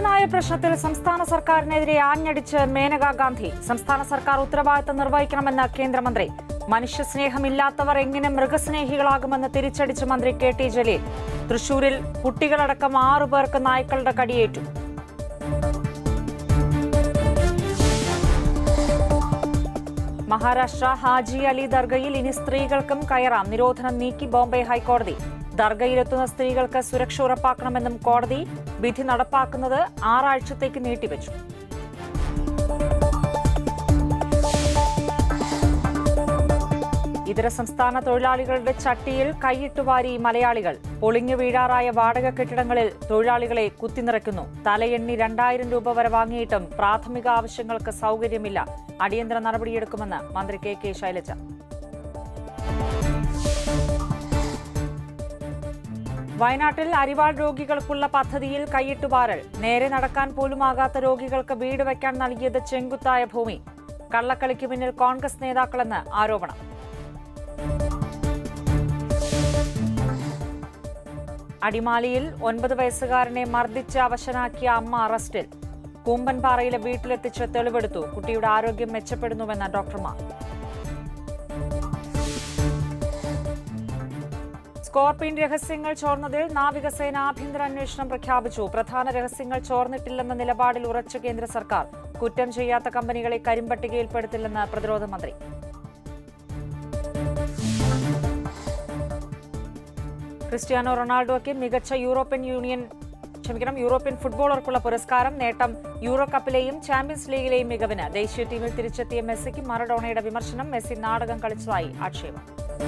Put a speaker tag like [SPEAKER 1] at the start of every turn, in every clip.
[SPEAKER 1] തെരുവുനായ പ്രശ്നത്തിൽ സംസ്ഥാന സർക്കാരിനെതിരെ ആഞ്ഞടിച്ച് മേനകാ ഗാന്ധി സംസ്ഥാന സർക്കാർ ഉത്തരവാദിത്തം നിർവഹിക്കണമെന്ന് കേന്ദ്രമന്ത്രി മനുഷ്യസ്നേഹമില്ലാത്തവർ എങ്ങനെ മൃഗസ്നേഹികളാകുമെന്ന് തിരിച്ചടിച്ച് മന്ത്രി കെ ടി ജലീൽ തൃശൂരിൽ കുട്ടികളടക്കം ആറു പേർക്ക് നായ്ക്കളുടെ കടിയേറ്റു മഹാരാഷ്ട്ര ഹാജി അലി ദർഗയിൽ ഇനി സ്ത്രീകൾക്കും കയറാം നിരോധനം നീക്കി ബോംബെ ഹൈക്കോടതി ദർഗയിലെത്തുന്ന സ്ത്രീകൾക്ക് സുരക്ഷ ഉറപ്പാക്കണമെന്നും കോടതി വിധി നടപ്പാക്കുന്നത് ആറാഴ്ചത്തേക്ക് നീട്ടിവച്ചു ഇതര സംസ്ഥാന തൊഴിലാളികളുടെ ചട്ടിയിൽ കൈയിട്ടുവാരി മലയാളികൾ പൊളിഞ്ഞു വീഴാറായ വാടക കെട്ടിടങ്ങളിൽ തൊഴിലാളികളെ കുത്തിനിറയ്ക്കുന്നു തലയെണ്ണി രണ്ടായിരം രൂപ വരെ വാങ്ങിയിട്ടും പ്രാഥമിക ആവശ്യങ്ങൾക്ക് സൗകര്യമില്ല അടിയന്തര നടപടിയെടുക്കുമെന്ന് മന്ത്രി കെ കെ ശൈലജ വയനാട്ടിൽ അരിവാൾ രോഗികൾക്കുള്ള പദ്ധതിയിൽ കൈയിട്ടുപാറൽ നേരെ നടക്കാൻ പോലുമാകാത്ത രോഗികൾക്ക് വീട് വയ്ക്കാൻ നൽകിയത് ചെങ്കുത്തായ ഭൂമി കള്ളക്കളിക്ക് പിന്നിൽ കോൺഗ്രസ് നേതാക്കളെന്ന് ആരോപണം അടിമാലിയിൽ ഒൻപത് വയസ്സുകാരനെ മർദ്ദിച്ച് അവശനാക്കിയ അമ്മ അറസ്റ്റിൽ കൂമ്പൻപാറയിലെ വീട്ടിലെത്തിച്ച് തെളിവെടുത്തു കുട്ടിയുടെ ആരോഗ്യം മെച്ചപ്പെടുന്നുവെന്ന ഡോക്ടർമാർ സ്കോർപിയൻ രഹസ്യങ്ങൾ ചോർന്നതിൽ നാവികസേന ആഭ്യന്തര അന്വേഷണം പ്രഖ്യാപിച്ചു പ്രധാന രഹസ്യങ്ങൾ ചോർന്നിട്ടില്ലെന്ന നിലപാടിൽ ഉറച്ച കേന്ദ്ര സർക്കാർ കുറ്റം ചെയ്യാത്ത കമ്പനികളെ കരിമ്പട്ടികയിൽപ്പെടുത്തില്ലെന്ന് പ്രതിരോധ മന്ത്രി ക്രിസ്ത്യാനോ റൊണാൾഡോയ്ക്ക് മികച്ച യൂറോപ്യൻ യൂണിയൻ ക്ഷമിക്കണം യൂറോപ്യൻ ഫുട്ബോളർക്കുള്ള പുരസ്കാരം നേട്ടം യൂറോ കപ്പിലെയും ചാമ്പ്യൻസ് ലീഗിലെയും മികവിന് ദേശീയ ടീമിൽ തിരിച്ചെത്തിയ മെസ്സിക്ക് മറഡോണയുടെ വിമർശനം മെസ്സി നാടകം കളിച്ചതായി ആക്ഷേപം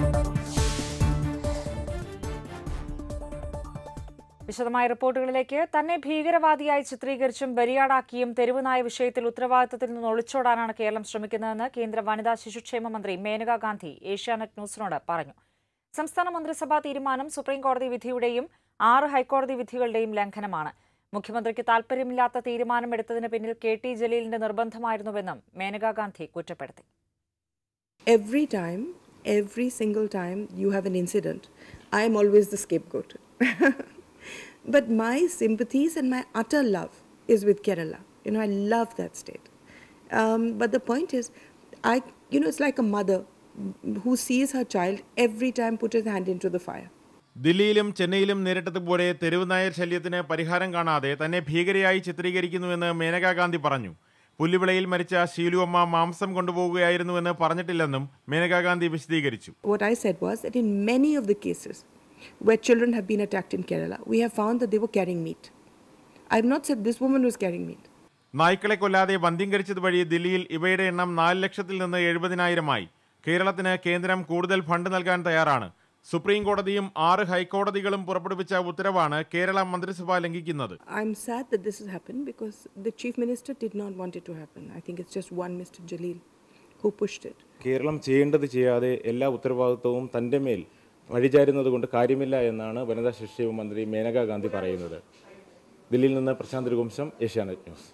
[SPEAKER 1] വിശദമായ റിപ്പോർട്ടുകളിലേക്ക് തന്നെ ഭീകരവാദിയായി ചിത്രീകരിച്ചും ബലിയാടാക്കിയും തെരുവുനായ വിഷയത്തിൽ ഉത്തരവാദിത്തത്തിൽ നിന്ന് ഒളിച്ചോടാനാണ് കേരളം ശ്രമിക്കുന്നതെന്ന് കേന്ദ്ര വനിതാ ശിശുക്ഷേമ മന്ത്രി മേനകാ ഗാന്ധി ഏഷ്യാനെറ്റ് ന്യൂസിനോട് പറഞ്ഞു സംസ്ഥാന മന്ത്രിസഭാ തീരുമാനം സുപ്രീംകോടതി വിധിയുടെയും ആറ് ഹൈക്കോടതി വിധികളുടെയും ലംഘനമാണ് മുഖ്യമന്ത്രിക്ക് താൽപര്യമില്ലാത്ത തീരുമാനമെടുത്തതിന് പിന്നിൽ കെ ടി ജലീലിന്റെ നിർബന്ധമായിരുന്നുവെന്നും മേനകാ ഗാന്ധി കുറ്റപ്പെടുത്തി
[SPEAKER 2] every time, every single time you have an incident, I am always the scapegoat. but my sympathies and my utter love is with Kerala. You know, I love that state. Um, but the point is, I, you know, it's like a mother who sees her child every time put his hand into the fire.
[SPEAKER 3] ദില്ലിയിലും ചെന്നൈയിലും നേരിട്ടതുപോലെ തെരുവ് നായർ ശല്യത്തിന് പരിഹാരം കാണാതെ തന്നെ ഭീകരയായി ചിത്രീകരിക്കുന്നുവെന്ന് മേനകാ ഗാന്ധി പറഞ്ഞു പുല്ലുവിളയിൽ മരിച്ച ശീലുവമ്മ മാംസം കൊണ്ടുപോകുകയായിരുന്നുവെന്ന് പറഞ്ഞിട്ടില്ലെന്നും മേനകാ ഗാന്ധി വിശദീകരിച്ചു
[SPEAKER 2] What I said was that in many of the cases where children have been attacked in Kerala, we have found that they were carrying meat. I have not said this woman was carrying meat.
[SPEAKER 3] നായ്ക്കളെ കൊല്ലാതെ വന്ധ്യംകരിച്ചത് വഴി ദില്ലിയിൽ ഇവയുടെ എണ്ണം നാല് ലക്ഷത്തിൽ നിന്ന് എഴുപതിനായിരമായി കേരളത്തിന് കേന്ദ്രം കൂടുതൽ ഫണ്ട് നൽകാൻ തയ്യാറാണ് സുപ്രീം കോടതിയും ആറ് ഹൈക്കോടതികളും പുറപ്പെടുവിച്ച ഉത്തരവാണ് കേരള മന്ത്രിസഭ ലംഘിക്കുന്നത്
[SPEAKER 2] I'm sad that this has happened because the chief minister did not want it to happen. I think it's just one Mr. Jalil who pushed it.
[SPEAKER 4] Keralam ചെയ്യേണ്ടത് ചെയ്യാതെ എല്ലാ ഉത്തരവാദിത്വവും തൻ്റെ മേൽ വഴിചാരുന്നത് കൊണ്ട് കാര്യമില്ല എന്നാണ് വനിതാ ശിശു മന്ത്രി മേനകാ ഗാന്ധി പറയുന്നത് ദില്ലിയിൽ നിന്ന് പ്രശാന്ത് രഘുവംശം ഏഷ്യാനെറ്റ് ന്യൂസ്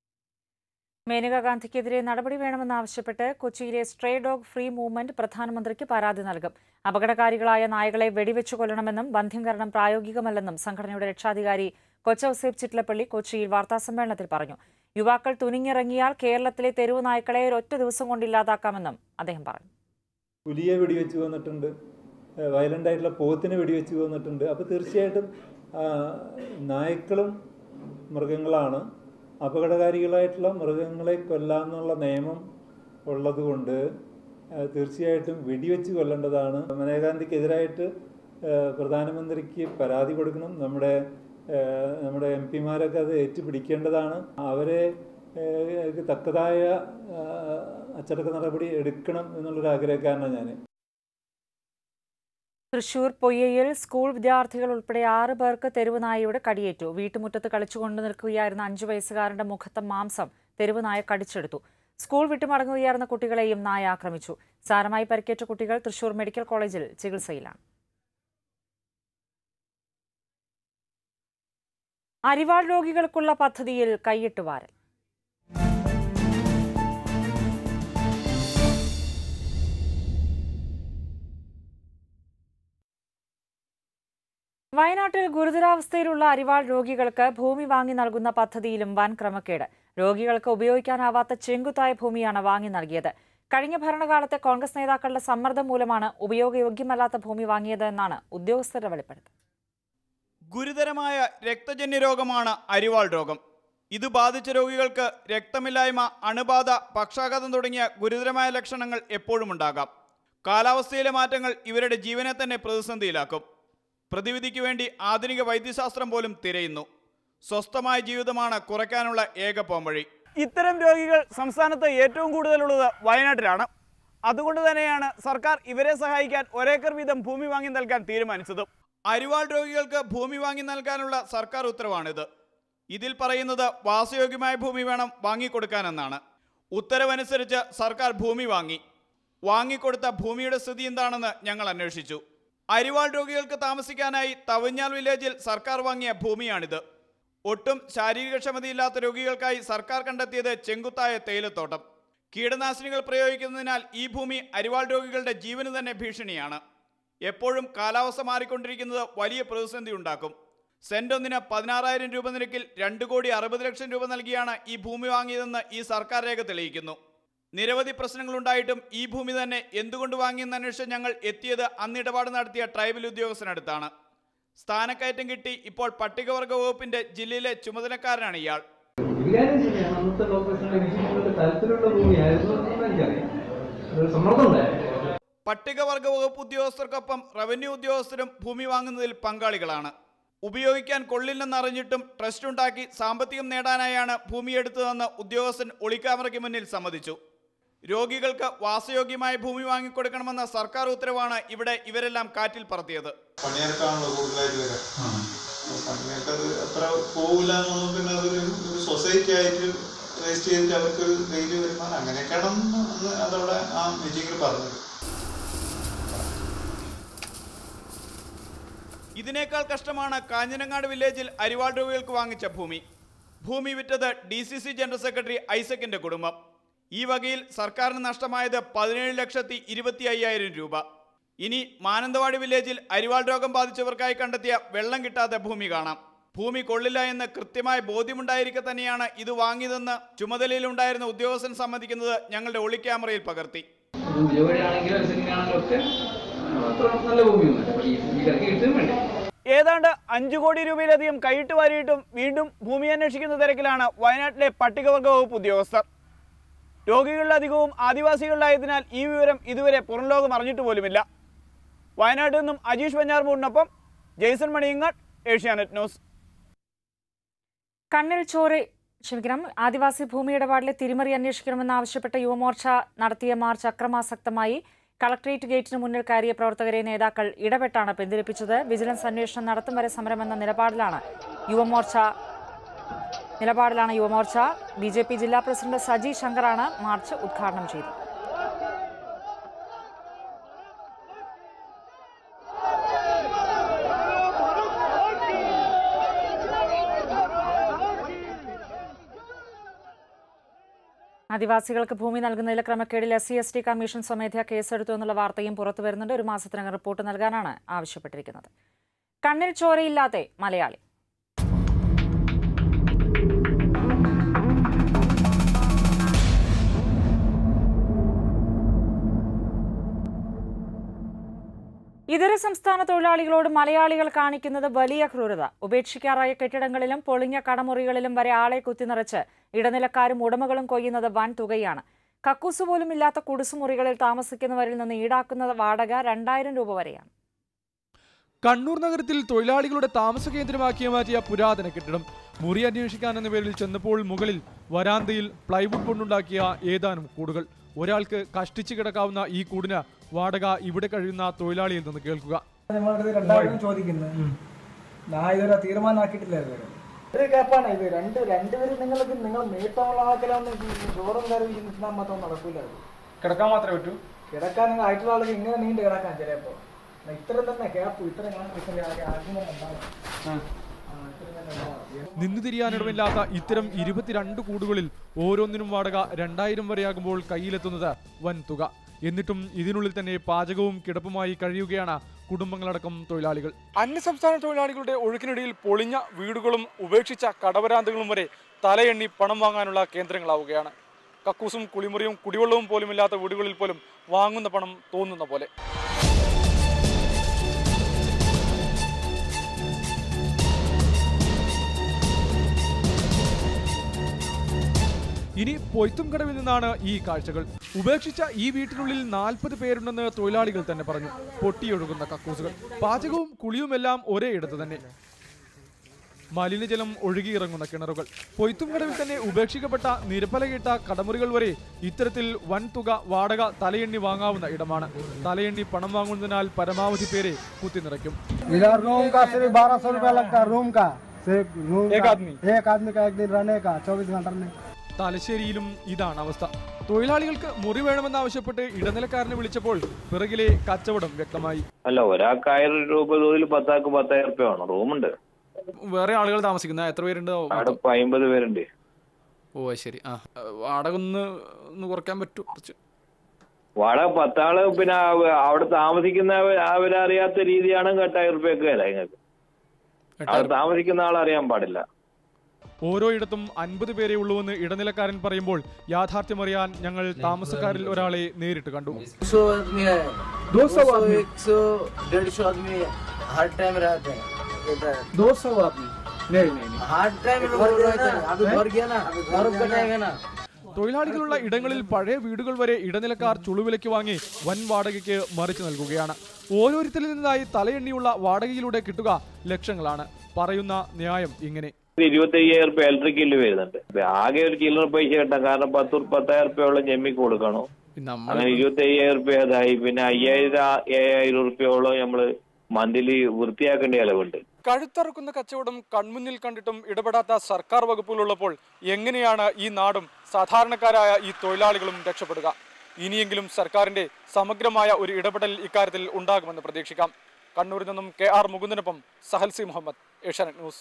[SPEAKER 1] മേനകാ ഗാന്ധിക്കെതിരെ നടപടി വേണമെന്നാവശ്യപ്പെട്ട് കൊച്ചിയിലെ സ്ട്രേ ഡോഗ് ഫ്രീ മൂവ്മെന്റ് പ്രധാനമന്ത്രിക്ക് പരാതി നൽകും അപകടകാരികളായ നായകളെ വെടിവെച്ചു കൊല്ലണമെന്നും ബന്ധ്യംകരണം പ്രായോഗികമല്ലെന്നും സംഘടനയുടെ രക്ഷാധികാരി കൊച്ചൌസേബ് ചിറ്റ്ലപ്പള്ളി കൊച്ചിയിൽ വാർത്താസമ്മേളനത്തിൽ പറഞ്ഞു യുവാക്കൾ തുനിങ്ങിറങ്ങിയാൽ കേരളത്തിലെ തെരുവ് നായ്ക്കളെ ഒരൊറ്റ ദിവസം കൊണ്ട് ഇല്ലാതാക്കാമെന്നും അദ്ദേഹം പറഞ്ഞു
[SPEAKER 5] പുലിയെ വെടിവെച്ച് വന്നിട്ടുണ്ട് വയലൻ്റ് ആയിട്ടുള്ള പോത്തിനെ വെടിവെച്ച് വന്നിട്ടുണ്ട് അപ്പോൾ തീർച്ചയായിട്ടും ആ, നായ്ക്കളും മൃഗങ്ങളാണ് അപകടകാരികളായിട്ടുള്ള മൃഗങ്ങളെ കൊല്ലാമെന്നുള്ള നിയമം ഉള്ളതുകൊണ്ട് ആ, തീർച്ചയായിട്ടും വെടിവെച്ച് കൊല്ലേണ്ടതാണ് മനേകാന്തിക്കെതിരായിട്ട് ആ, പ്രധാനമന്ത്രിക്ക് പരാതി കൊടുക്കണം നമ്മുടെ ആ, നമ്മുടെ എം പിമാരൊക്കെ അത് ഏറ്റുപിടിക്കേണ്ടതാണ് അവരെ ആ, തക്കതായ ആ, അച്ചടക്ക നടപടി എടുക്കണം എന്നുള്ളൊരു ആഗ്രഹക്കാരനാണ് ഞാൻ
[SPEAKER 1] തൃശൂർ പൊയ്യയിൽ സ്കൂൾ വിദ്യാർത്ഥികൾ ഉൾപ്പെടെ ആറ് പേർക്ക് തെരുവ് നായയുടെ കടിയേറ്റു വീട്ടുമുറ്റത്ത് കളിച്ചുകൊണ്ട് നിൽക്കുകയായിരുന്ന അഞ്ചു വയസ്സുകാരന്റെ മുഖത്തെ മാംസം തെരുവ് നായ കടിച്ചെടുത്തു സ്കൂൾ വിട്ടു മടങ്ങുകയായിരുന്ന കുട്ടികളെയും നായ ആക്രമിച്ചു സാരമായി പരിക്കേറ്റ കുട്ടികൾ തൃശൂർ മെഡിക്കൽ കോളേജിൽ ചികിത്സയിലാണ് അരിവാൾ രോഗികൾക്കുള്ള പദ്ധതിയിൽ കൈയിട്ട് വാരൽ വയനാട്ടിൽ ഗുരുതരാവസ്ഥയിലുള്ള അരിവാൾ രോഗികൾക്ക് ഭൂമി വാങ്ങി നൽകുന്ന പദ്ധതിയിലും വൻ ക്രമക്കേട് രോഗികൾക്ക് ഉപയോഗിക്കാനാവാത്ത ചെങ്കുത്തായ ഭൂമിയാണ് വാങ്ങി നൽകിയത് കഴിഞ്ഞ ഭരണകാലത്തെ കോൺഗ്രസ് നേതാക്കളുടെ സമ്മർദ്ദം മൂലമാണ് ഉപയോഗയോഗ്യമല്ലാത്ത ഭൂമി വാങ്ങിയത് എന്നാണ് ഉദ്യോഗസ്ഥരുടെ വെളിപ്പെടുത്തൽ
[SPEAKER 6] ഗുരുതരമായ രക്തജന്യ രോഗമാണ് അരിവാൾ രോഗം ഇത് ബാധിച്ച രോഗികൾക്ക് രക്തമില്ലായ്മ അണുബാധ പക്ഷാഘാതം തുടങ്ങിയ ഗുരുതരമായ ലക്ഷണങ്ങൾ എപ്പോഴും ഉണ്ടാകാം കാലാവസ്ഥയിലെ മാറ്റങ്ങൾ ഇവരുടെ ജീവനെ തന്നെ പ്രതിസന്ധിയിലാക്കും പ്രതിവിധിക്ക് വേണ്ടി ആധുനിക വൈദ്യശാസ്ത്രം പോലും തിരയുന്നു സ്വസ്ഥമായ ജീവിതമാണ് കുറയ്ക്കാനുള്ള ഏക പോംവഴി ഇത്തരം രോഗികൾ സംസ്ഥാനത്ത് ഏറ്റവും കൂടുതലുള്ളത് വയനാട്ടിലാണ് അതുകൊണ്ട് തന്നെയാണ് സർക്കാർ ഇവരെ സഹായിക്കാൻ ഒരേക്കർ വീതം ഭൂമി വാങ്ങി നൽകാൻ തീരുമാനിച്ചത് അരിവാൾ രോഗികൾക്ക് ഭൂമി വാങ്ങി നൽകാനുള്ള സർക്കാർ ഉത്തരവാണിത് ഇതിൽ പറയുന്നത് വാസയോഗ്യമായ ഭൂമി വേണം വാങ്ങിക്കൊടുക്കാനെന്നാണ് ഉത്തരവനുസരിച്ച് സർക്കാർ ഭൂമി വാങ്ങി വാങ്ങിക്കൊടുത്ത ഭൂമിയുടെ സ്ഥിതി എന്താണെന്ന് ഞങ്ങൾ അന്വേഷിച്ചു അരിവാൾ രോഗികൾക്ക് താമസിക്കാനായി തവഞ്ഞാൽ വില്ലേജിൽ സർക്കാർ വാങ്ങിയ ഭൂമിയാണിത് ഒട്ടും ശാരീരികക്ഷമതയില്ലാത്ത രോഗികൾക്കായി സർക്കാർ കണ്ടെത്തിയത് ചെങ്കുത്തായ തേയിലത്തോട്ടം കീടനാശിനികൾ പ്രയോഗിക്കുന്നതിനാൽ ഈ ഭൂമി അരിവാൾ രോഗികളുടെ ജീവന് തന്നെ ഭീഷണിയാണ് എപ്പോഴും കാലാവസ്ഥ മാറിക്കൊണ്ടിരിക്കുന്നത് വലിയ പ്രതിസന്ധി ഉണ്ടാക്കും സെന്റ് ഒന്നിന് പതിനാറായിരം രൂപ നിരക്കിൽ രണ്ട് കോടി അറുപത് ലക്ഷം രൂപ നൽകിയാണ് ഈ ഭൂമി വാങ്ങിയതെന്ന് ഈ സർക്കാർ രേഖ തെളിയിക്കുന്നു നിരവധി പ്രശ്നങ്ങളുണ്ടായിട്ടും ഈ ഭൂമി തന്നെ എന്തുകൊണ്ട് വാങ്ങിയെന്ന് അന്വേഷിച്ച് ഞങ്ങൾ എത്തിയത് അന്ന് ഇടപാട് നടത്തിയ ട്രൈബൽ ഉദ്യോഗസ്ഥനടുത്താണ് സ്ഥാനക്കയറ്റം കിട്ടി ഇപ്പോൾ പട്ടികവർഗ വകുപ്പിന്റെ ജില്ലയിലെ ചുമതലക്കാരനാണ് ഇയാൾ
[SPEAKER 7] വികാരം ശരിയാണ് അന്നത്തെ ലോകപ്രസിഡന്റ് എനിക്ക് താല്പര്യമുള്ള ഭൂമിയായിരുന്നു എന്ന് എനിക്കറിയാം ഒരു സമ്മർദ്ദം ഉണ്ടായിരുന്നു
[SPEAKER 6] പട്ടികവർഗ വകുപ്പ് ഉദ്യോഗസ്ഥർക്കൊപ്പം റവന്യൂ ഉദ്യോഗസ്ഥരും ഭൂമി വാങ്ങുന്നതിൽ പങ്കാളികളാണ് ഉപയോഗിക്കാൻ കൊള്ളില്ലെന്നറിഞ്ഞിട്ടും ട്രസ്റ്റ് ഉണ്ടാക്കി സാമ്പത്തികം നേടാനായാണ് ഭൂമി എടുത്തതെന്ന് ഉദ്യോഗസ്ഥൻ ഒളിക്യാമറയ്ക്ക് മുന്നിൽ സമ്മതിച്ചു രോഗികൾക്ക് വാസയോഗ്യമായ ഭൂമി വാങ്ങിക്കൊടുക്കണമെന്ന സർക്കാർ ഉത്തരവാണ് ഇവിടെ ഇവരെല്ലാം കാറ്റിൽ പറത്തിയത്
[SPEAKER 8] പണിയർക്കാണല്ലോ കൂടുതലായിട്ട് വരാം അപ്പൊ പണിയർക്ക് അത് അത്ര പോകില്ല എന്നുള്ളത് പിന്നെ അതൊരു ഒരു സൊസൈറ്റി ആയിട്ട് രജിസ്റ്റർ ചെയ്തിട്ട് അവർക്കൊരു ഡെയിലി വരുമാനം അങ്ങനെയൊക്കെയാണെന്ന് അന്ന് അതവിടെ ആ മീറ്റിംഗിൽ പറഞ്ഞത്
[SPEAKER 6] ഇതിനേക്കാൾ കഷ്ടമാണ് കാഞ്ഞിരങ്ങാട് വില്ലേജിൽ അരിവാൾ രോഗികൾക്ക് വാങ്ങിച്ച ഭൂമി ഭൂമി വിറ്റത് D C C general secretary ഐസക്കിന്റെ കുടുംബം ഈ വകയിൽ സർക്കാരിന് നഷ്ടമായത് പതിനേഴ് ലക്ഷത്തി ഇരുപത്തി അയ്യായിരം രൂപ ഇനി മാനന്തവാടി വില്ലേജിൽ അരിവാൾ രോഗം ബാധിച്ചവർക്കായി കണ്ടെത്തിയ വെള്ളം കിട്ടാത്ത ഭൂമി കാണാം ഭൂമി കൊള്ളില്ല എന്ന് കൃത്യമായ ബോധ്യമുണ്ടായിരിക്കെ തന്നെയാണ് ഇത് വാങ്ങിയതെന്ന് ചുമതലയിലുണ്ടായിരുന്ന ഉദ്യോഗസ്ഥൻ സമ്മതിക്കുന്നത് ഞങ്ങളുടെ ഒളിക്യാമറയിൽ പകർത്തി
[SPEAKER 7] ഒരു ഉദ്യോഗയാണെങ്കിലും അരസംഗിനാണെങ്കിലും ഒക്കെ അത്ര നല്ല ഭൂമിയൊന്നുമല്ല പക്ഷേ ഈ ഭൂമിക്കാർക്ക് കിട്ടുകയും വേണ്ടേ
[SPEAKER 6] ഏതാണ്ട് അഞ്ചു കോടി രൂപയിലധികം കൈയിട്ട് വാരിയിട്ടും വീണ്ടും ഭൂമി അന്വേഷിക്കുന്ന തിരക്കിലാണ് വയനാട്ടിലെ പട്ടികവർഗ വകുപ്പ് ഉദ്യോഗസ്ഥർ രോഗികളിലധികവും ആദിവാസികളിലായതിനാൽ ഈ വിവരം ഇതുവരെ പുറം ലോകം അറിഞ്ഞിട്ട് പോലുമില്ല വയനാട്ടിൽ നിന്നും അജീഷ് വെഞ്ഞാർമൂടിനൊപ്പം ജെയ്സൺ മണിയങ്ങാട് ഏഷ്യാനെറ്റ് ന്യൂസ്
[SPEAKER 1] കണ്ണിൽ ചോറ് ക്ഷമിക്കണം ആദിവാസി ഭൂമി ഇടപാടിലെ തിരിമറി അന്വേഷിക്കണമെന്നാവശ്യപ്പെട്ട യുവമോർച്ച നടത്തിയ മാർച്ച് അക്രമാസക്തമായി കളക്ട്രേറ്റ് ഗേറ്റിന് മുന്നിൽ കയറിയ പ്രവർത്തകരെ നേതാക്കൾ ഇടപെട്ടാണ് പിന്തിരിപ്പിച്ചത് വിജിലൻസ് അന്വേഷണം നടത്തും വരെ സമരമെന്ന നിലപാടിലാണ് യുവമോർച്ച നിലപാടിലാണ് യുവമോർച്ച ബി ജെ പി ജില്ലാ പ്രസിഡന്റ് സജി ശങ്കറാണ് മാർച്ച് ഉദ്ഘാടനം ചെയ്തത് ആദിവാസികൾക്ക് ഭൂമി നൽകുന്നതിലെ ക്രമക്കേടിൽ S C S T commission സ്വമേധയാ കേസെടുത്തു എന്നുള്ള വാർത്തയും പുറത്തു വരുന്നുണ്ട് ഒരു മാസത്തിനകം റിപ്പോർട്ട് നൽകാനാണ് ആവശ്യപ്പെട്ടിരിക്കുന്നത് കണ്ണിൽ ചോരയില്ലാതെ മലയാളി ഇതര സംസ്ഥാന തൊഴിലാളികളോട് മലയാളികൾ കാണിക്കുന്നത് വലിയ ക്രൂരത ഉപേക്ഷിക്കാറായ കെട്ടിടങ്ങളിലും പൊളിഞ്ഞ കടമുറികളിലും വരെ ആളെ കുത്തിനിറച്ച് ഇടനിലക്കാരും ഉടമകളും കൊയ്യുന്നത് വൻ തുകയാണ് കക്കൂസ് പോലും ഇല്ലാത്ത കുടിസുമുറികളിൽ താമസിക്കുന്നവരിൽ നിന്ന് ഈടാക്കുന്ന വാടക രണ്ടായിരം രൂപ വരെയാണ്
[SPEAKER 9] കണ്ണൂർ നഗരത്തിൽ തൊഴിലാളികളുടെ താമസ കേന്ദ്രമാക്കി മാറ്റിയ പുരാതന കെട്ടിടം മുറി അന്വേഷിക്കാൻ എന്ന പേരിൽ ചെന്നപ്പോൾ മുകളിൽ വരാന്തയിൽ പ്ലൈവുഡ് കൊണ്ടുണ്ടാക്കിയ ഏതാനും കൂടുകൾ ഒരാൾക്ക് കഷ്ടിച്ചു കിടക്കാവുന്ന ഈ കൂടിന് വാടക ഇവിടെ കഴിയുന്ന തൊഴിലാളിയിൽ നിന്ന് കേൾക്കുക
[SPEAKER 10] നമ്മളടുത്ത് രണ്ടായിരം ചോദിക്കുന്നത് ഞാൻ ഇതുവരെ തീരുമാനമാക്കിയിട്ടില്ല ഇതുവരെ ഒരു കേപ്പാണ് ഇത് രണ്ട് രണ്ടുപേരും നിങ്ങൾക്ക് നിങ്ങൾ മേത്തുള്ള ആൾക്കാരൊന്നും ചോറും കറി തിന്നാൻ മാത്രം നടക്കൂല അത്
[SPEAKER 9] കിടക്കാൻ മാത്രമേ പറ്റൂ
[SPEAKER 10] കിടക്കാൻ നിങ്ങൾ ആയിട്ടുള്ള ആൾക്ക് ഇങ്ങനെ നീണ്ട് കിടക്കാൻ ചിലപ്പോ ഇത്ര തന്നെ കേപ്പ് ഇത്ര ഞാൻ ആദ്യം ഉണ്ടാവും ആ, ഇത്രയും തന്നെ ഉണ്ടാവും.
[SPEAKER 9] നിന്നു തിരിയാനിടമില്ലാത്ത ഇത്തരം ഇരുപത്തിരണ്ട് കൂടുകളിൽ ഓരോന്നിനും വാടക രണ്ടായിരം വരെയാകുമ്പോൾ കയ്യിലെത്തുന്നത് വൻ തുക എന്നിട്ടും ഇതിനുള്ളിൽ തന്നെ പാചകവും കിടപ്പുമായി കഴിയുകയാണ് കുടുംബങ്ങളടക്കം തൊഴിലാളികൾ അന്യസംസ്ഥാന തൊഴിലാളികളുടെ ഒഴുക്കിനിടയിൽ പൊളിഞ്ഞ വീടുകളും ഉപേക്ഷിച്ച കടവരാന്തകളും വരെ തലയെണ്ണി പണം വാങ്ങാനുള്ള കേന്ദ്രങ്ങളാവുകയാണ് കക്കൂസും കുളിമുറിയും കുടിവെള്ളവും പോലുമില്ലാത്ത വീടുകളിൽ പോലും വാങ്ങുന്ന പണം തോന്നുന്ന പോലെ ഇനി പൊയ്ത്തും കടവിൽ നിന്നാണ് ഈ കാഴ്ചകൾ ഉപേക്ഷിച്ച ഈ വീട്ടിനുള്ളിൽ നാൽപ്പത് പേരുണ്ടെന്ന് തൊഴിലാളികൾ തന്നെ പറഞ്ഞു പൊട്ടിയൊഴുകുന്ന കക്കൂസുകൾ പാചകവും കുളിയുമെല്ലാം ഒരേ ഇടത്ത് തന്നെ മലിനജലം ഒഴുകിയിറങ്ങുന്ന കിണറുകൾ പൊയ്ത്തും കടവിൽ തന്നെ ഉപേക്ഷിക്കപ്പെട്ട നിരപ്പലകിട്ട കടമുറികൾ വരെ ഇത്തരത്തിൽ വൻ തുക വാടക തലയെണ്ണി വാങ്ങാവുന്ന ഇടമാണ് തലയെണ്ണി പണം വാങ്ങുന്നതിനാൽ പരമാവധി പേരെ കുത്തിനിറയ്ക്കും
[SPEAKER 11] इधर रूम का सिर्फ बारह सौ रुपया लगता है रूम का सिर्फ रूम
[SPEAKER 9] एक
[SPEAKER 11] का-
[SPEAKER 9] आदमी?
[SPEAKER 11] एक आदमी का एक दिन रहने का चौबीस घंटा में
[SPEAKER 9] തലശ്ശേരിയിലും ഇതാണ് അവസ്ഥ തൊഴിലാളികൾക്ക് മുറി വേണമെന്നാവശ്യപ്പെട്ട് ഇടനിലക്കാരനെ വിളിച്ചപ്പോൾ പിറകിലെ കച്ചവടം വ്യക്തമായി
[SPEAKER 12] അല്ല ഒരാൾക്ക് ആയിരം രൂപ തോതിൽ പത്താൾക്ക് പത്തായിരം റുപ്യ വേണം റൂമുണ്ട്
[SPEAKER 9] വേറെ ആളുകൾ താമസിക്കുന്ന എത്ര പേരുണ്ട്
[SPEAKER 12] അവിടെ ഇപ്പൊ അമ്പത് പേരുണ്ട്
[SPEAKER 9] ഓ ശരി ആ വാടക ഒന്ന് ഒന്ന് കുറയ്ക്കാൻ പറ്റും കുറച്ച്
[SPEAKER 12] വാടക പത്താള് പിന്നെ അവ- അവിടെ താമസിക്കുന്ന അവരറിയാത്ത രീതിയാണ് എട്ടായിരം റുപ്യൊക്കെ അല്ല നിങ്ങൾക്ക് അവിടെ താമസിക്കുന്ന ആളറിയാൻ പാടില്ല
[SPEAKER 9] ഓരോ ഇടത്തും അൻപത് പേരെ ഉള്ളൂവെന്ന് ഇടനിലക്കാരൻ പറയുമ്പോൾ യാഥാർത്ഥ്യമറിയാൻ ഞങ്ങൾ താമസക്കാരിൽ ഒരാളെ നേരിട്ട് കണ്ടു
[SPEAKER 13] सौ आदमी है
[SPEAKER 10] दो सौ आदमी?
[SPEAKER 13] एक सौ डेढ़ सौ आदमी हर टाइम रहते हैं इधर
[SPEAKER 10] दो सौ आदमी नहीं नहीं नहीं
[SPEAKER 13] हर टाइम भर रहते हैं अभी भर गया ना बर्फ का टाइम है ना
[SPEAKER 9] തൊഴിലാളികളുള്ള ഇടങ്ങളിൽ പഴയ വീടുകൾ വരെ ഇടനിലക്കാർ ചുളുവിലയ്ക്ക് വാങ്ങി വൻ വാടകയ്ക്ക് മറിച്ചു നൽകുകയാണ് ഓരോരുത്തരിൽ നിന്നായി തലയെണ്ണിയുള്ള വാടകയിലൂടെ കിട്ടുക ലക്ഷങ്ങളാണ് പറയുന്ന ന്യായം ഇങ്ങനെ
[SPEAKER 12] ഇരുപത്തി അയ്യായിരം റുപ്യ ഇലക്ട്രിക് ബില്ല് വരുന്നുണ്ട് ഇപ്പൊ ആകെ ഒരു ചില്ലറ പൈസ കിട്ടാം കാരണം പത്ത് ഉറ് പത്തായിരം റുപ്യോളം ജമ്മിക്ക് കൊടുക്കണം അങ്ങനെ ഇരുപത്തി അയ്യായിരം റുപ്യ അതായി പിന്നെ അയ്യായിരം ആ- ഏഴായിരം റുപ്യോളം നമ്മള് മന്ത്ലി വൃത്തിയാക്കേണ്ട ചെലവുണ്ട്
[SPEAKER 9] കഴുത്തറക്കുന്ന കച്ചവടം കൺമുന്നിൽ കണ്ടിട്ടും ഇടപെടാത്ത സർക്കാർ വകുപ്പുകളുള്ളപ്പോൾ എങ്ങനെയാണ് ഈ നാടും സാധാരണക്കാരായ ഈ തൊഴിലാളികളും രക്ഷപ്പെടുക ഇനിയെങ്കിലും സർക്കാരിന്റെ സമഗ്രമായ ഒരു ഇടപെടൽ ഇക്കാര്യത്തിൽ ഉണ്ടാകുമെന്ന് പ്രതീക്ഷിക്കാം കണ്ണൂരിൽ നിന്നും കെ ആർ മുകുന്ദനൊപ്പം സഹൽ സി മുഹമ്മദ് ഏഷ്യാനെറ്റ് ന്യൂസ്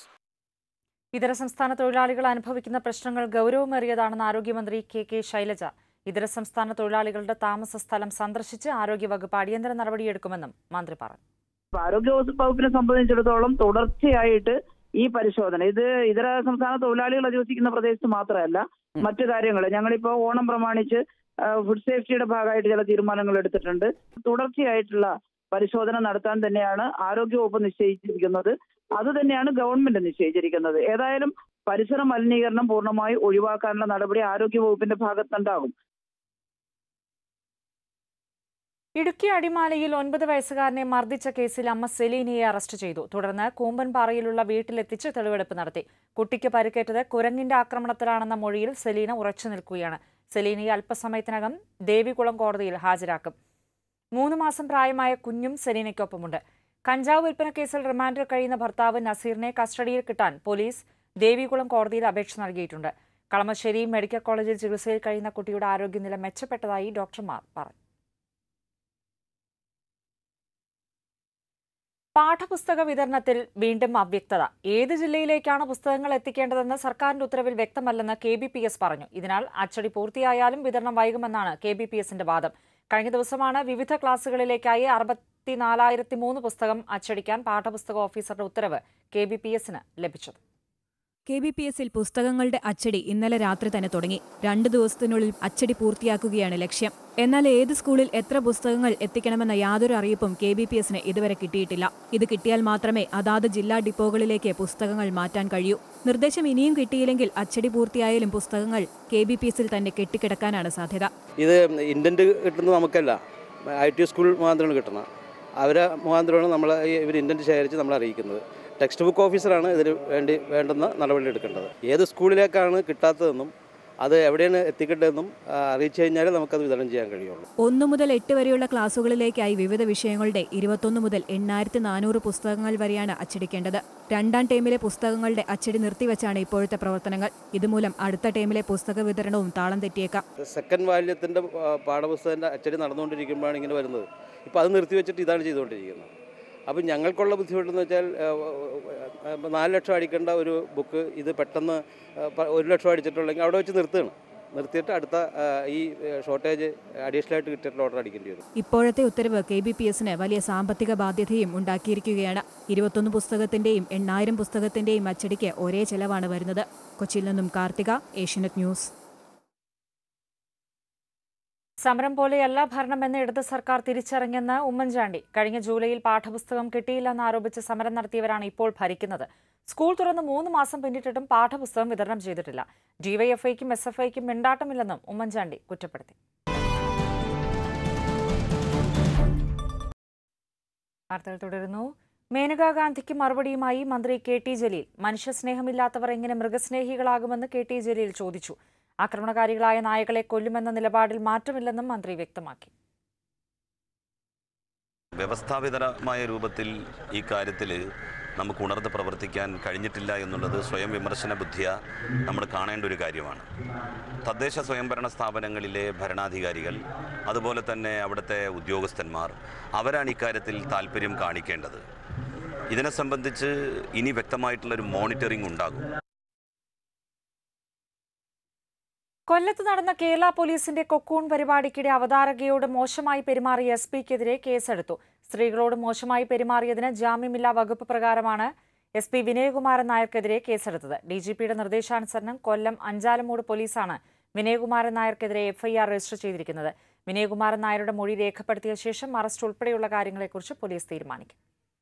[SPEAKER 1] ഇതര സംസ്ഥാന തൊഴിലാളികൾ അനുഭവിക്കുന്ന പ്രശ്നങ്ങൾ ഗൗരവമേറിയതാണെന്ന് ആരോഗ്യമന്ത്രി കെ കെ ശൈലജ ഇതര സംസ്ഥാന തൊഴിലാളികളുടെ താമസ സ്ഥലം സന്ദർശിച്ച് ആരോഗ്യവകുപ്പ് അടിയന്തര നടപടിയെടുക്കുമെന്നും മന്ത്രി പറഞ്ഞു
[SPEAKER 14] ആരോഗ്യ വകുപ്പിനെ സംബന്ധിച്ചിടത്തോളം തുടർച്ചയായിട്ട് ഈ പരിശോധന ഇത് ഇതര സംസ്ഥാന തൊഴിലാളികൾ അധിവസിക്കുന്ന പ്രദേശത്ത് മാത്രമല്ല മറ്റു കാര്യങ്ങൾ ഞങ്ങളിപ്പോ ഓണം പ്രമാണിച്ച് ആ, ഫുഡ് സേഫ്റ്റിയുടെ ഭാഗമായിട്ട് ചില തീരുമാനങ്ങൾ എടുത്തിട്ടുണ്ട് തുടർച്ചയായിട്ടുള്ള പരിശോധന നടത്താൻ തന്നെയാണ് ആരോഗ്യവകുപ്പ് നിശ്ചയിച്ചിരിക്കുന്നത് അത് തന്നെയാണ് ഗവൺമെന്റ് നിശ്ചയിച്ചിരിക്കുന്നത് ഏതായാലും പരിസര മലിനീകരണം പൂർണ്ണമായി ഒഴിവാക്കാനുള്ള നടപടി ആരോഗ്യവകുപ്പിന്റെ ഭാഗത്തുണ്ടാകും
[SPEAKER 1] ഇടുക്കി അടിമാലിയിൽ ഒൻപത് വയസ്സുകാരനെ മർദ്ദിച്ച കേസിൽ അമ്മ സെലീനയെ അറസ്റ്റ് ചെയ്തു തുടർന്ന് കൂമ്പൻപാറയിലുള്ള വീട്ടിലെത്തിച്ച് തെളിവെടുപ്പ് നടത്തി കുട്ടിക്ക് പരിക്കേറ്റത് കുരങ്ങിന്റെ ആക്രമണത്തിലാണെന്ന മൊഴിയിൽ സെലീന ഉറച്ചു നിൽക്കുകയാണ് സെലീനയെ അല്പസമയത്തിനകം ദേവികുളം കോടതിയിൽ ഹാജരാക്കും മൂന്ന് മാസം പ്രായമായ കുഞ്ഞും സെലീനയ്ക്കൊപ്പമുണ്ട് കഞ്ചാവ് വിൽപ്പന കേസിൽ റിമാൻഡിൽ കഴിയുന്ന ഭർത്താവ് നസീറിനെ കസ്റ്റഡിയിൽ കിട്ടാൻ പോലീസ് ദേവികുളം കോടതിയിൽ അപേക്ഷ നൽകിയിട്ടുണ്ട് കളമശ്ശേരി മെഡിക്കൽ കോളേജിൽ ചികിത്സയിൽ കഴിയുന്ന കുട്ടിയുടെ ആരോഗ്യനില മെച്ചപ്പെട്ടതായി ഡോക്ടർമാർ പറഞ്ഞു പാഠപുസ്തക വിതരണത്തിൽ വീണ്ടും അവ്യക്തത ഏത് ജില്ലയിലേക്കാണ് പുസ്തകങ്ങൾ എത്തിക്കേണ്ടതെന്ന് സർക്കാരിന്റെ ഉത്തരവിൽ വ്യക്തമല്ലെന്ന് കെ ബി പി എസ് പറഞ്ഞു ഇതിനാൽ അച്ചടി പൂർത്തിയായാലും വിതരണം വൈകുമെന്നാണ് കെ ബി പി എസിന്റെ വാദം കഴിഞ്ഞ ദിവസമാണ് വിവിധ ക്ലാസുകളിലേക്കായി അറുപത്തിനാലായിരത്തി മൂന്ന് പുസ്തകം അച്ചടിക്കാൻ പാഠപുസ്തക ഓഫീസറുടെ ഉത്തരവ് കെ ബി പി എസിന് ലഭിച്ചത്
[SPEAKER 15] കെ ബി പി എസിൽ പുസ്തകങ്ങളുടെ അച്ചടി ഇന്നലെ രാത്രി തന്നെ തുടങ്ങി രണ്ടു ദിവസത്തിനുള്ളിൽ അച്ചടി പൂർത്തിയാക്കുകയാണ് ലക്ഷ്യം എന്നാൽ ഏത് സ്കൂളിൽ എത്ര പുസ്തകങ്ങൾ എത്തിക്കണമെന്ന യാതൊരു അറിയിപ്പും കെ ബി പി എസിന് ഇതുവരെ കിട്ടിയിട്ടില്ല ഇത് കിട്ടിയാൽ മാത്രമേ അതാത് ജില്ലാ ഡിപ്പോകളിലേക്ക് പുസ്തകങ്ങൾ മാറ്റാൻ കഴിയൂ നിർദ്ദേശം ഇനിയും കിട്ടിയില്ലെങ്കിൽ അച്ചടി പൂർത്തിയായാലും പുസ്തകങ്ങൾ കെ ബി പി എസിൽ തന്നെ കെട്ടിക്കിടക്കാനാണ് സാധ്യത
[SPEAKER 16] ഇത് ഇൻഡൻറ്റ് കിട്ടുന്നത് നമുക്കല്ല ഐ ടി സ്കൂൾ മുഖാന്തരമാണ് കിട്ടുന്നത് അവരെ മുഖാന്തരമാണ് നമ്മൾ ഇവർ ഇൻഡൻറ്റ് ശേഖരിച്ച് നമ്മൾ അറിയിക്കുന്നത് ടെക്സ്റ്റ് ബുക്ക് ഓഫീസറാണ് ഇതിന് വേണ്ടി വേണ്ടുന്ന നടപടി എടുക്കേണ്ടത് ഏത് സ്കൂളിലേക്കാണ് കിട്ടാത്തതെന്നും അത് എവിടെയാണ് എത്തിക്കേണ്ടതെന്നും ആ, അറിയിച്ചു കഴിഞ്ഞാലേ നമുക്കത് വിതരണം ചെയ്യാൻ കഴിയുള്ളൂ
[SPEAKER 15] ഒന്നു മുതൽ എട്ട് വരെയുള്ള ക്ലാസുകളിലേക്കായി വിവിധ വിഷയങ്ങളുടെ ഇരുപത്തൊന്ന് മുതൽ എണ്ണായിരത്തി നാനൂറ് പുസ്തകങ്ങൾ വരെയാണ് അച്ചടിക്കേണ്ടത് രണ്ടാം ടേമിലെ പുസ്തകങ്ങളുടെ അച്ചടി നിർത്തിവെച്ചാണ് ഇപ്പോഴത്തെ പ്രവർത്തനങ്ങൾ ഇതുമൂലം അടുത്ത ടേമിലെ പുസ്തക വിതരണവും താളം തെറ്റിയേക്കാം
[SPEAKER 16] സെക്കൻഡ് വാല്യത്തിൻ്റെ പാഠപുസ്തകത്തിൻ്റെ അച്ചടി നടന്നുകൊണ്ടിരിക്കുമ്പോഴാണ് ഇങ്ങനെ വരുന്നത് ഇപ്പോൾ അത് നിർത്തിവെച്ചിട്ട് ഇതാണ് ചെയ്തുകൊണ്ടിരിക്കുന്നത് അപ്പം ഞങ്ങൾക്കുള്ള ബുദ്ധിമുട്ടെന്ന് വെച്ചാൽ ആ, ആ, നാല് ലക്ഷം അടിക്കേണ്ട ഒരു ബുക്ക് ഇത് പെട്ടെന്ന് ആ, പ- ഒരു ലക്ഷം അടിച്ചിട്ടുണ്ടെങ്കിൽ അവിടെ വെച്ച് നിർത്തുകയാണ് നിർത്തിയിട്ട് അടുത്ത ആ, ഈ ഷോർട്ടേജ് അഡീഷണൽ ആയിട്ട് കിട്ടിയിട്ടുള്ള ഓർഡർ അടിക്കേണ്ടി വരും
[SPEAKER 15] ഇപ്പോഴത്തെ ഉത്തരവ് കെ ബി പി എസിന് വലിയ സാമ്പത്തിക ബാധ്യതയും ഉണ്ടാക്കിയിരിക്കുകയാണ് ഇരുപത്തൊന്ന് പുസ്തകത്തിന്റെയും എണ്ണായിരം പുസ്തകത്തിന്റെയും അച്ചടിക്ക് ഒരേ ചെലവാണ് വരുന്നത് കൊച്ചിയിൽ നിന്നും കാർത്തിക ഏഷ്യനെറ്റ് ന്യൂസ്
[SPEAKER 1] സമരം പോലെയല്ല ഭരണമെന്ന് ഇടത് സർക്കാർ തിരിച്ചറിഞ്ഞെന്ന് ഉമ്മൻചാണ്ടി കഴിഞ്ഞ ജൂലൈയിൽ പാഠപുസ്തകം കിട്ടിയില്ലെന്ന് ആരോപിച്ച് സമരം നടത്തിയവരാണ് ഇപ്പോൾ ഭരിക്കുന്നത് സ്കൂൾ തുറന്ന് മൂന്ന് മാസം പിന്നിട്ടിട്ടും പാഠപുസ്തകം വിതരണം ചെയ്തിട്ടില്ല ഡിവൈഎഫ്ഐക്കും എസ് എഫ് ഐക്കും മിണ്ടാട്ടമില്ലെന്നും ഉമ്മൻചാണ്ടി കുറ്റപ്പെടുത്തി വാർത്തകൾ തുടരുന്നു മേനകാ ഗാന്ധിക്ക് മറുപടിയുമായി മന്ത്രി കെ ടി ജലീൽ മനുഷ്യസ്നേഹമില്ലാത്തവർ എങ്ങനെ മൃഗസ്നേഹികളാകുമെന്ന് കെ ടി ജലീൽ ചോദിച്ചു ആക്രമണകാരികളായ നായകളെ കൊല്ലുമെന്ന നിലപാടിൽ മാറ്റമില്ലെന്നും മന്ത്രി വ്യക്തമാക്കി
[SPEAKER 17] വ്യവസ്ഥാപിതമായ രൂപത്തിൽ ഈ കാര്യത്തിൽ നമുക്ക് ഉണർന്ന് പ്രവർത്തിക്കാൻ കഴിഞ്ഞിട്ടില്ല എന്നുള്ളത് സ്വയം വിമർശന ബുദ്ധിയ നമ്മൾ കാണേണ്ട ഒരു കാര്യമാണ് തദ്ദേശ സ്വയംഭരണ സ്ഥാപനങ്ങളിലെ ഭരണാധികാരികൾ അതുപോലെ തന്നെ അവിടുത്തെ ഉദ്യോഗസ്ഥന്മാർ അവരാണ് ഇക്കാര്യത്തിൽ താല്പര്യം കാണിക്കേണ്ടത് ഇതിനെ സംബന്ധിച്ച് ഇനി വ്യക്തമായിട്ടുള്ളൊരു മോണിറ്ററിംഗ് ഉണ്ടാകും
[SPEAKER 1] കൊല്ലത്ത് നടന്ന കേരള പോലീസിന്റെ കൊക്കൂൺ പരിപാടിക്കിടെ അവതാരകയോട് മോശമായി പെരുമാറിയ എസ് പിക്കെതിരെ കേസെടുത്തു സ്ത്രീകളോട് മോശമായി പെരുമാറിയതിന് ജാമ്യമില്ലാ വകുപ്പ് പ്രകാരമാണ് എസ് പി വിനയകുമാരൻ നായർക്കെതിരെ കേസെടുത്തത് ഡി ജി പിയുടെ നിർദ്ദേശാനുസരണം കൊല്ലം അഞ്ചാലമൂട് പോലീസാണ് വിനയകുമാരൻ നായർക്കെതിരെ എഫ്ഐആർ രജിസ്റ്റർ ചെയ്തിരിക്കുന്നത് വിനയകുമാരൻ നായരുടെ മൊഴി രേഖപ്പെടുത്തിയ ശേഷം അറസ്റ്റ് ഉൾപ്പെടെയുള്ള കാര്യങ്ങളെക്കുറിച്ച് പോലീസ് തീരുമാനിക്കും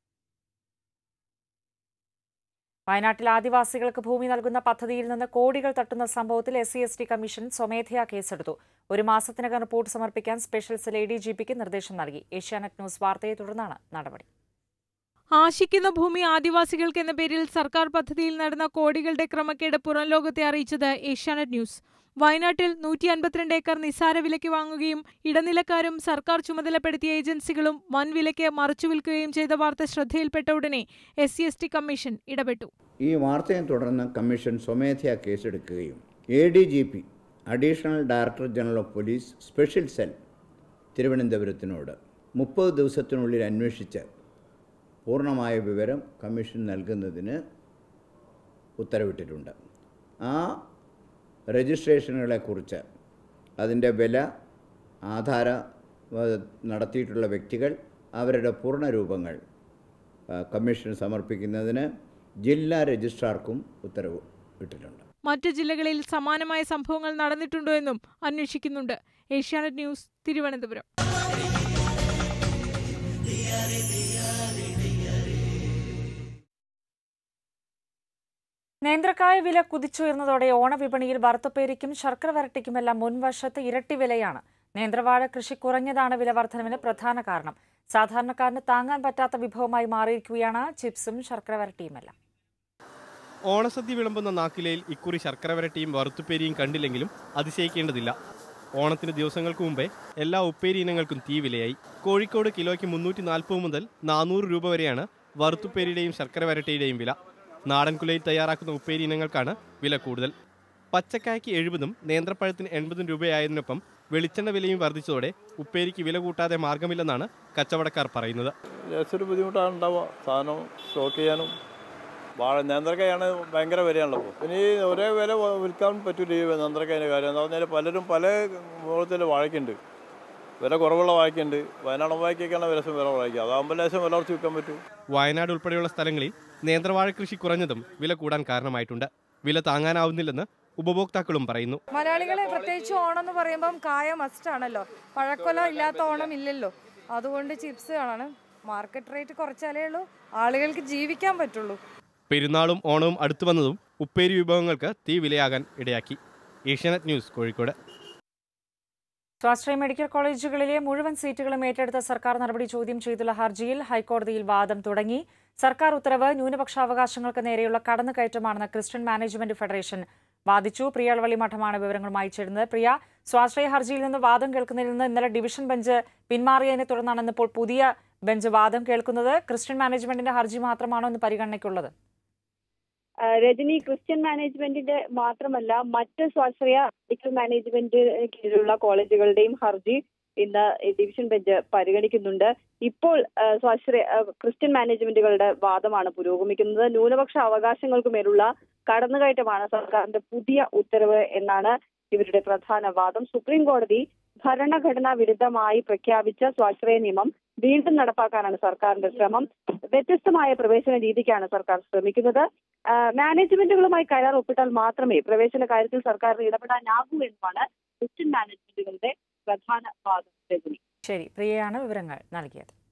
[SPEAKER 1] വയനാട്ടിൽ ആദിവാസികൾക്ക് ഭൂമി നൽകുന്ന പദ്ധതിയിൽ നിന്ന് കോടികൾ തട്ടുന്ന സംഭവത്തിൽ S C S T commission സ്വമേധയാ കേസെടുത്തു ഒരു മാസത്തിനകം റിപ്പോർട്ട് സമർപ്പിക്കാൻ special cell A D G പിക്ക് നിർദ്ദേശം നൽകി ഏഷ്യാനെറ്റ് ന്യൂസ് വാർത്തയെ തുടർന്നാണ് നടപടി
[SPEAKER 18] ആശിക്കുന്ന ഭൂമി ആദിവാസികൾക്ക് എന്ന പേരിൽ സർക്കാർ പദ്ധതിയിൽ നടന്ന കോടികളുടെ ക്രമക്കേട് പുറം ലോകത്തെ അറിയിച്ചത് ഏഷ്യാനെറ്റ് ന്യൂസ് വയനാട്ടിൽ നൂറ്റി അൻപത്തിരണ്ട് ഏക്കർ നിസ്സാര വിലയ്ക്ക് വാങ്ങുകയും ഇടനിലക്കാരും സർക്കാർ ചുമതലപ്പെടുത്തിയ ഏജൻസികളും വൻ വിലയ്ക്ക് മറിച്ചുവിൽക്കുകയും ചെയ്ത വാർത്ത ശ്രദ്ധയിൽപ്പെട്ട ഉടനെ S C S T commission ഇടപെട്ടു
[SPEAKER 19] ഈ വാർത്തയെ തുടർന്ന് കമ്മീഷൻ സ്വമേധയാ കേസെടുക്കുകയും A D G P additional director general of police special cell തിരുവനന്തപുരത്തിനോട് മുപ്പത് ദിവസത്തിനുള്ളിൽ അന്വേഷിച്ച് പൂർണ്ണമായ വിവരം കമ്മീഷൻ നൽകുന്നതിന് ഉത്തരവിട്ടിട്ടുണ്ട് ആ രജിസ്ട്രേഷനുകളെക്കുറിച്ച് അതിൻ്റെ വില ആധാര ഏഹ്, നടത്തിയിട്ടുള്ള വ്യക്തികൾ അവരുടെ പൂർണ്ണ രൂപങ്ങൾ ആ, കമ്മീഷന് സമർപ്പിക്കുന്നതിന് ജില്ലാ രജിസ്ട്രാർക്കും ഉത്തരവ് ഇട്ടിട്ടുണ്ട്
[SPEAKER 18] മറ്റ് ജില്ലകളിൽ സമാനമായ സംഭവങ്ങൾ നടന്നിട്ടുണ്ടോ എന്നും അന്വേഷിക്കുന്നുണ്ട് ഏഷ്യാനെറ്റ് ന്യൂസ് തിരുവനന്തപുരം
[SPEAKER 1] നേന്ത്രക്കായ വില കുതിച്ചുയർന്നതോടെ ഓണവിപണിയിൽ വറുത്തപ്പേരിക്കും ശർക്കര വരട്ടിക്കുമെല്ലാം മുൻവശത്ത് ഇരട്ടി വിലയാണ് നേന്ത്രവാഴ കൃഷി കുറഞ്ഞതാണ് വില വർധനവിന് പ്രധാന കാരണം സാധാരണക്കാരന് താങ്ങാൻ പറ്റാത്ത വിഭവമായി മാറിയിരിക്കുകയാണ് ചിപ്സും ശർക്കര വരട്ടിയുമെല്ലാം
[SPEAKER 20] ഓണസദ്യ വിളമ്പുന്ന നാക്കിലയിൽ ഇക്കുറി ശർക്കര വരട്ടിയും വറുത്തുപ്പേരിയും കണ്ടില്ലെങ്കിലും അതിശയിക്കേണ്ടതില്ല ഓണത്തിന് ദിവസങ്ങൾക്ക് മുമ്പേ എല്ലാ ഉപ്പേരി ഇനങ്ങൾക്കും തീ വിലയായി കോഴിക്കോട് കിലോയ്ക്ക് മുന്നൂറ്റി നാൽപ്പത് മുതൽ നാനൂറ് രൂപ വരെയാണ് വറുത്തുപ്പേരിയുടെയും ശർക്കര വരട്ടിയുടെയും വില നാടൻ കുലയിൽ തയ്യാറാക്കുന്ന ഉപ്പേരി ഇനങ്ങൾക്കാണ് വില കൂടുതൽ പച്ചക്കായ്ക്ക് എഴുപതും നേന്ത്രപ്പഴത്തിന് എൺപതും രൂപയായതിനൊപ്പം വെളിച്ചെണ്ണ വിലയും വർദ്ധിച്ചതോടെ ഉപ്പേരിക്ക് വില കൂട്ടാതെ മാർഗമില്ലെന്നാണ് കച്ചവടക്കാർ പറയുന്നത്
[SPEAKER 21] ലേശൊരു ബുദ്ധിമുട്ടാണ് ഉണ്ടാവുക സാധനം സ്റ്റോക്ക് ചെയ്യാനും വാഴ നേന്ത്രക്കായാണ് ഭയങ്കര വിലയാണല്ലോ ഇപ്പോൾ പിന്നെ ഈ ഒരേ വില വ- വിൽക്കാൻ പറ്റൂല ഈ നേന്ത്രക്കായൻ്റെ കാര്യം എന്ന് പറഞ്ഞാൽ പലരും പല മുഖത്തിൽ വാഴയ്ക്കുണ്ട് വില കുറവുള്ള വാഴയ്ക്കുണ്ട് വയനാടൻ വാഴയ്ക്കൊക്കെയാണ് വില വില വാഴയ്ക്കുക അതാകുമ്പോൾ ലേശം വില കുറച്ച് വിൽക്കാൻ പറ്റും
[SPEAKER 20] വയനാട് ഉൾപ്പെടെയുള്ള സ്ഥലങ്ങളിൽ നേന്ത്രവാഴ കൃഷി കുറഞ്ഞതും വില കൂടാൻ കാരണമായിട്ടുണ്ട് വില താങ്ങാനാവുന്നില്ലെന്ന് ഉപഭോക്താക്കളും പറയുന്നു
[SPEAKER 22] മലയാളികളെ പ്രത്യേകിച്ച് ഓണം എന്ന് പറയുമ്പം കായ മസ്റ്റ് ആണല്ലോ പഴക്കൊല ഇല്ലാത്ത ഓണം ഇല്ലല്ലോ അതുകൊണ്ട് ചിപ്സ് ആണ് മാർക്കറ്റ് റേറ്റ് കുറച്ചാലേ ഉള്ളൂ ആളുകൾക്ക് ജീവിക്കാൻ പറ്റുള്ളൂ
[SPEAKER 20] പെരുന്നാളും ഓണവും അടുത്തു വന്നതും ഉപ്പേരി വിഭവങ്ങൾക്ക് തീ വിലയാകാൻ ഇടയാക്കി ഏഷ്യാനെറ്റ് ന്യൂസ് കോഴിക്കോട്
[SPEAKER 1] സ്വാശ്രയ മെഡിക്കൽ കോളേജുകളിലെ മുഴുവൻ സീറ്റുകളും ഏറ്റെടുത്ത സർക്കാർ നടപടി ചോദ്യം ചെയ്തുള്ള ഹർജിയിൽ ഹൈക്കോടതിയിൽ വാദം തുടങ്ങി സർക്കാർ ഉത്തരവ് ന്യൂനപക്ഷാവകാശങ്ങൾക്ക് നേരെയുള്ള കടന്നുകയറ്റമാണെന്ന് ക്രിസ്ത്യൻ മാനേജ്മെന്റ് ഫെഡറേഷൻ വാദിച്ചു പ്രിയളവള്ളി മഠമാണ് വിവരങ്ങളുമായി ചേരുന്നത് പ്രിയ സ്വാശ്രയ ഹർജിയിൽ നിന്ന് വാദം കേൾക്കുന്നതിൽ നിന്ന് ഇന്നലെ ഡിവിഷൻ ബെഞ്ച് പിന്മാറിയതിനെ തുടർന്നാണ് ഇന്നിപ്പോൾ പുതിയ ബെഞ്ച് വാദം കേൾക്കുന്നത് ക്രിസ്ത്യൻ മാനേജ്മെന്റിന്റെ ഹർജി മാത്രമാണോ ഇന്ന് പരിഗണനയ്ക്കുള്ളത്
[SPEAKER 23] ആ, രജനി ക്രിസ്ത്യൻ മാനേജ്മെന്റിന്റെ മാത്രമല്ല മറ്റ് സ്വാശ്രയ മെഡിക്കൽ മാനേജ്മെന്റ് കീഴിലുള്ള കോളേജുകളുടെയും ഹർജി ഇന്ന് ഡിവിഷൻ ബെഞ്ച് പരിഗണിക്കുന്നുണ്ട് ഇപ്പോൾ ആ, സ്വാശ്രയ ആ, ക്രിസ്ത്യൻ മാനേജ്മെന്റുകളുടെ വാദമാണ് പുരോഗമിക്കുന്നത് ന്യൂനപക്ഷ അവകാശങ്ങൾക്ക് മേലുള്ള കടന്നുകയറ്റമാണ് സർക്കാരിന്റെ പുതിയ ഉത്തരവ് എന്നാണ് ഇവരുടെ പ്രധാന വാദം സുപ്രീം കോടതി ഭരണഘടനാ വിരുദ്ധമായി പ്രഖ്യാപിച്ച സ്വാശ്രയ നിയമം വീണ്ടും നടപ്പാക്കാനാണ് സർക്കാരിന്റെ ശ്രമം വ്യത്യസ്തമായ പ്രവേശന രീതിക്കാണ് സർക്കാർ ശ്രമിക്കുന്നത് ആ, മാനേജ്മെന്റുകളുമായി കരാർ ഒപ്പിട്ടാൽ മാത്രമേ പ്രവേശന കാര്യത്തിൽ സർക്കാരിന് ഇടപെടാനാകൂ എന്നുമാണ് ക്രിസ്ത്യൻ മാനേജ്മെന്റുകളുടെ പ്രധാന വാദം രജനി
[SPEAKER 1] ശരി പ്രിയയാണ് വിവരങ്ങൾ നൽകിയത്